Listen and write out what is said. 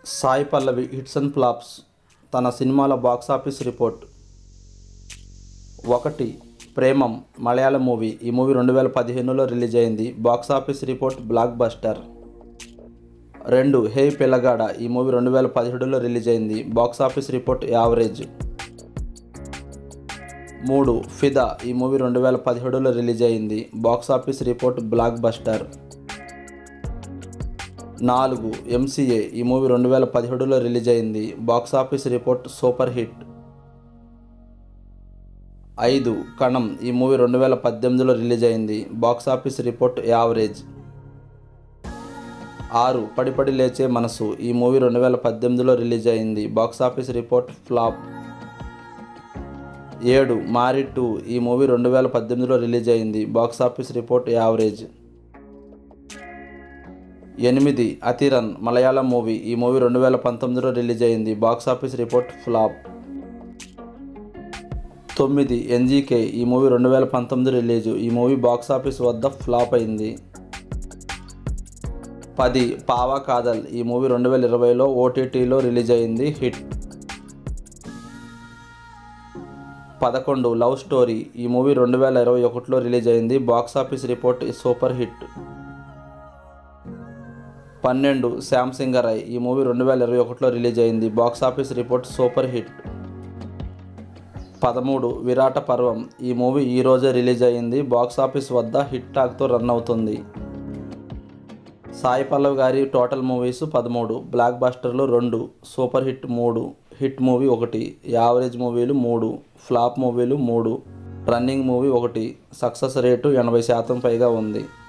Sai Pallavi hits and flops తన సినిమాల box office report ఒకటి ప్రేమం మలయాళం మూవీ ఈ మూవీ రెండు వేల పదిహేనులో రిలీజ్ అయింది బాక్సాఫీస్ రిపోర్ట్ బ్లాక్ బస్టర్ రెండు హే పిల్లగాడ ఈ మూవీ రెండు వేల పదిహేడులో రిలీజ్ అయింది బాక్సాఫీస్ రిపోర్ట్ యావరేజ్ మూడు ఫిదా ఈ మూవీ రెండు వేల పదిహేడులో రిలీజ్ అయింది బాక్సాఫీస్ రిపోర్ట్ బ్లాక్ బస్టర్ నాలుగు ఎంసీఏ ఈ మూవీ రెండు వేల పదిహేడులో రిలీజ్ అయింది బాక్సాఫీస్ రిపోర్ట్ సూపర్ హిట్ ఐదు కణం ఈ మూవీ రెండు వేల పద్దెనిమిదిలో రిలీజ్ అయింది బాక్సాఫీస్ రిపోర్ట్ యావరేజ్ ఆరు పడిపడి లేచే మనసు ఈ మూవీ రెండు వేల పద్దెనిమిదిలో రిలీజ్ అయింది బాక్సాఫీస్ రిపోర్ట్ ఫ్లాప్ ఏడు మారి టూ ఈ మూవీ రెండు వేల పద్దెనిమిదిలో రిలీజ్ అయింది బాక్సాఫీస్ రిపోర్ట్ యావరేజ్ ఎనిమిది అతిరన్ మలయాళం మూవీ ఈ మూవీ రెండు వేల పంతొమ్మిదిలో రిలీజ్ అయింది బాక్సాఫీస్ రిపోర్ట్ ఫ్లాప్ తొమ్మిది ఎన్జీకే ఈ మూవీ రెండు వేల పంతొమ్మిది రిలీజు ఈ మూవీ బాక్సాఫీస్ వద్ద ఫ్లాప్ అయింది పది పావా కాదల్ ఈ మూవీ రెండు వేల ఇరవైలో ఓటీటీలో రిలీజ్ అయింది హిట్ పదకొండు లవ్ స్టోరీ ఈ మూవీ రెండు వేల ఇరవై ఒకటిలో రిలీజ్ అయింది బాక్సాఫీస్ రిపోర్ట్ సూపర్ హిట్ పన్నెండు శ్యామ్ సింగరాయ్ ఈ మూవీ రెండు వేల ఇరవై ఒకటిలో రిలీజ్ అయింది బాక్సాఫీస్ రిపోర్ట్ సూపర్ హిట్ పదమూడు విరాట పర్వం ఈ మూవీ ఈ రోజే రిలీజ్ అయింది బాక్సాఫీస్ వద్ద హిట్ టాక్తో రన్ అవుతుంది సాయి పల్లవ్ గారి టోటల్ మూవీస్ పదమూడు బ్లాక్ బస్టర్లు రెండు సూపర్ హిట్ మూడు హిట్ మూవీ ఒకటి యావరేజ్ మూవీలు మూడు ఫ్లాప్ మూవీలు మూడు రన్నింగ్ మూవీ ఒకటి సక్సెస్ రేటు ఎనభై శాతం పైగా ఉంది